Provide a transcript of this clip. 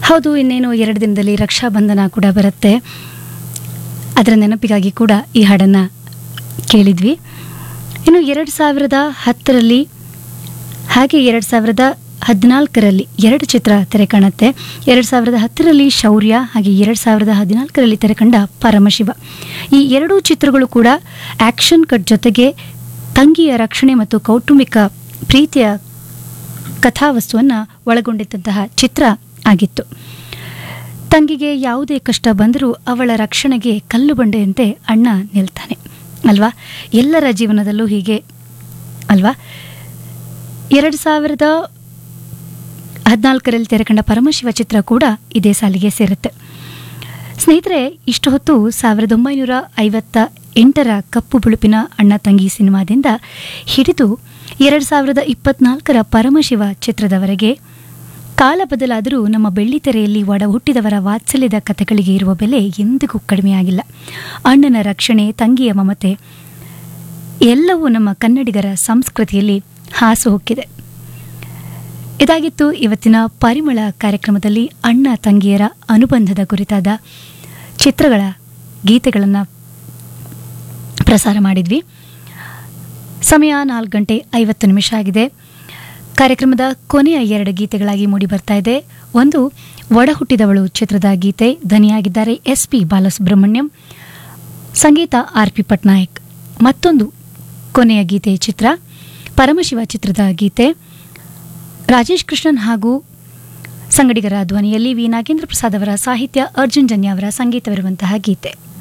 ಹೌದು ಇನ್ನೇನು ಎರಡು ದಿನದಲ್ಲಿ ರಕ್ಷಾಬಂಧನ ಕೂಡ ಬರುತ್ತೆ ಅದರ ನೆನಪಿಗಾಗಿ ಕೂಡ ಈ ಹಾಡನ್ನು ಕೇಳಿದ್ವಿ ಇನ್ನು ಎರಡು ಸಾವಿರದ ಹತ್ತರಲ್ಲಿ ಹಾಗೆ ಎರಡು ಸಾವಿರದ ಹದಿನಾಲ್ಕರಲ್ಲಿ ಎರಡು ಚಿತ್ರ ತೆರೆ ಕಾಣುತ್ತೆ ಎರಡು ಸಾವಿರದ ಹತ್ತರಲ್ಲಿ ಶೌರ್ಯ ಹಾಗೆ ಎರಡು ಸಾವಿರದ ಹದಿನಾಲ್ಕರಲ್ಲಿ ತೆರೆ ಕಂಡ ಪರಮಶಿವ ಈ ಎರಡೂ ಚಿತ್ರಗಳು ಕೂಡ ಆಕ್ಷನ್ ಕಟ್ ಜೊತೆಗೆ ತಂಗಿಯ ರಕ್ಷಣೆ ಮತ್ತು ಕೌಟುಂಬಿಕ ಪ್ರೀತಿಯ ಕಥಾವಸ್ತುವನ್ನು ಒಳಗೊಂಡಿದ್ದಂತಹ ಚಿತ್ರ ಆಗಿತ್ತು ತಂಗಿಗೆ ಯಾವುದೇ ಕಷ್ಟ ಬಂದರೂ ಅವಳ ರಕ್ಷಣೆಗೆ ಕಲ್ಲು ಬಂಡೆಯಂತೆ ಅಣ್ಣ ನಿಲ್ತಾನೆ ಅಲ್ವಾ ಎಲ್ಲರ ಜೀವನದಲ್ಲೂ ಹೀಗೆ ಅಲ್ವಾ ಎರಡು ಸಾವಿರದ ಹದಿನಾಲ್ಕರಲ್ಲಿ ತೆರೆಕಂಡ ಪರಮಶಿವ ಚಿತ್ರ ಕೂಡ ಇದೇ ಸಾಲಿಗೆ ಸೇರುತ್ತೆ ಸ್ನೇಹಿತರೆ ಇಷ್ಟು ಹೊತ್ತು ಸಾವಿರದ ಒಂಬೈನೂರ ಐವತ್ತ ಎಂಟರ ಕಪ್ಪು ಬಿಳುಪಿನ ಅಣ್ಣ ತಂಗಿ ಸಿನಿಮಾದಿಂದ ಹಿಡಿದು ಎರಡು ಸಾವಿರದ ಇಪ್ಪತ್ನಾಲ್ಕರ ಪರಮಶಿವ ಚಿತ್ರದವರೆಗೆ ಕಾಲ ಬದಲಾದರೂ ನಮ್ಮ ಬೆಳ್ಳಿತೆರೆಯಲ್ಲಿ ಒಡ ಹುಟ್ಟಿದವರ ವಾತ್ಸಲ್ಯದ ಕಥೆಗಳಿಗೆ ಇರುವ ಬೆಲೆ ಎಂದಿಗೂ ಕಡಿಮೆಯಾಗಿಲ್ಲ ಅಣ್ಣನ ರಕ್ಷಣೆ ತಂಗಿಯ ಮಮತೆ ಎಲ್ಲವೂ ನಮ್ಮ ಕನ್ನಡಿಗರ ಸಂಸ್ಕೃತಿಯಲ್ಲಿ ಹಾಸು ಹೊಕ್ಕಿದೆ ಇದಾಗಿತ್ತು ಇವತ್ತಿನ ಪರಿಮಳ ಕಾರ್ಯಕ್ರಮದಲ್ಲಿ ಅಣ್ಣ ತಂಗಿಯರ ಅನುಬಂಧದ ಕುರಿತಾದ ಚಿತ್ರಗಳ ಗೀತೆಗಳನ್ನು ಪ್ರಸಾರ ಮಾಡಿದ್ವಿ ಸಮಯ ನಾಲ್ಕು ಗಂಟೆ ಐವತ್ತು ನಿಮಿಷ ಆಗಿದೆ ಕಾರ್ಯಕ್ರಮದ ಕೊನೆಯ ಎರಡು ಗೀತೆಗಳಾಗಿ ಮೂಡಿ ಬರ್ತಾ ಇದೆ ಒಂದು ಒಡ ಹುಟ್ಟಿದವಳು ಚಿತ್ರದ ಗೀತೆ ಧನಿಯಾಗಿದ್ದಾರೆ ಎಸ್ ಪಿ ಬಾಲಸುಬ್ರಹ್ಮಣ್ಯಂ ಸಂಗೀತ ಆರ್ ಪಿ ಪಟ್ನಾಯಕ್ ಮತ್ತೊಂದು ಕೊನೆಯ ಗೀತೆ ಚಿತ್ರ ಪರಮಶಿವ ಚಿತ್ರದ ಗೀತೆ ರಾಜೇಶ್ ಕೃಷ್ಣನ್ ಹಾಗೂ ಸಂಗಡಿಗರ ಧ್ವನಿಯಲ್ಲಿ ವಿ ನಾಗೇಂದ್ರ ಪ್ರಸಾದ್ ಅವರ ಸಾಹಿತ್ಯ ಅರ್ಜುನ್ ಜನ್ಯ ಅವರ ಸಂಗೀತವಿರುವಂತಹ ಗೀತೆ